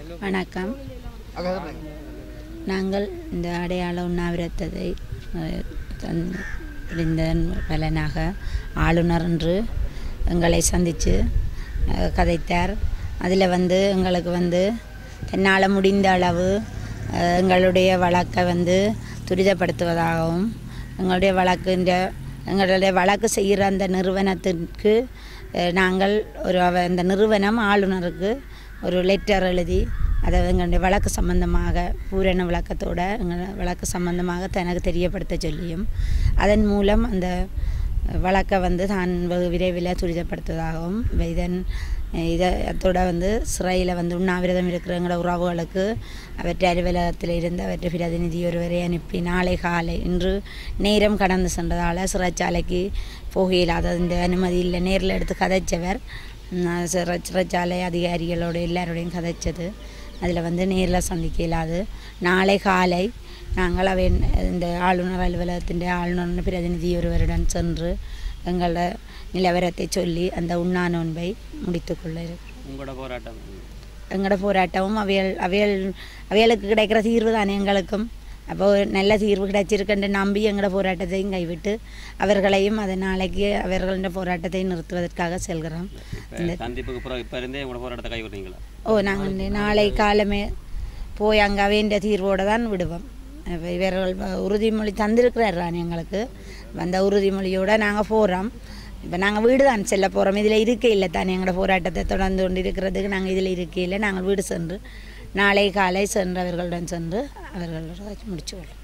வணக்கம் நாங்கள் இந்த அடையாள உண்ணாவிரதத்தை அஹ், தன்- இருந்ததன் பலனாக ஆளுநர் என்று எங்களை சந்தித்து அஹ், கதைத்தார் அதில் வந்து எங்களுக்கு வந்து தன்னால் முடிந்த அளவு அஹ், எங்களுடைய வழக்கை வந்து துரிதப்படுத்துவதாகவும் எங்களுடைய வழக்குன்ற எங்களுடைய வழக்கு செய்கிற அந்த நிறுவனத்திற்கு அஹ், நாங்கள் ஒரு அவ- அந்த நிறுவனம் ஆளுநருக்கு ஒரு லெட்டர் எழுதி அதை எங்களுடைய வழக்கு சம்பந்தமாக பூரண விளக்கத்தோட எங்கள் வழக்கு சம்பந்தமாக தனக்கு தெரியப்படுத்த சொல்லியும் அதன் மூலம் அந்த வழக்கை வந்து தான் வெகு விரைவில் துரிதப்படுத்துவதாகவும் இதன் இதை அத்தோட வந்து சிறையில் வந்து உண்ணாவிரதம் இருக்கிற எங்களோட உறவுகளுக்கு அவற்றை அலுவலகத்தில் இருந்து அவற்றை பிரதிநிதி ஒருவரை அனுப்பி நாளை காலை இன்று நேரம் கடந்து சென்றதால் சிறைச்சாலைக்கு போக இயலாத இந்த அனுமதி இல்லை நேரில் எடுத்து கதைச்சவர் ம், சிறை சிறைச்சாலை அதிகாரிகளோட எல்லாரோடையும் கதைச்சது அதில் வந்து நேரில் சந்திக்க இயலாது நாளை காலை நாங்கள் அவை இந்த ஆளுநர் அலுவலகத்தின் ஆளுநர் பிரதிநிதி ஒருவருடன் சென்று எங்களோட நிலவரத்தை சொல்லி அந்த உண்ணா நோன்பை முடித்துக்கொள்ள இருக்கிறோம் உங்களோட போராட்டம் எங்களோட போராட்டமும் அவையல் அவையல் அவைகளுக்கு கிடைக்கிற தீர்வு தானே எங்களுக்கும் அப்போ ஒரு நல்ல தீர்வு கிடைச்சிருக்குன்னு நம்பி எங்களோட போராட்டத்தையும் கைவிட்டு அவர்களையும் அதை நாளைக்கு அவர்களோட போராட்டத்தை நிறுத்துவதற்காக செல்கிறோம் இப்போ சந்திப்புக்கு அப்புறம் இப்போ இருந்தே உங்களோட போராட்டத்தை கைவிடுறீங்களா ஓ நாங்கள் நாளை காலமே போய் அங்கே வேண்டிய தீர்வோடு தான் விடுவோம் அப்ப இவர்கள் வ- உறுதிமொழி தந்திருக்கிறார் தான் எங்களுக்கு அந்த உறுதிமொழியோடு நாங்கள் போகிறோம் இப்போ நாங்கள் வீடு தான் செல்ல போகிறோம் இதில் இருக்க இல்லை தானே எங்களோட போராட்டத்தை தொடர்ந்து கொண்டு இருக்கிறதுக்கு நாங்கள் இதில் இருக்கையில் நாங்கள் வீடு சென்று நாளை காலை சென்று அவர்களுடன் சென்று அவர்களோட முடிச்சு கொள்வோம்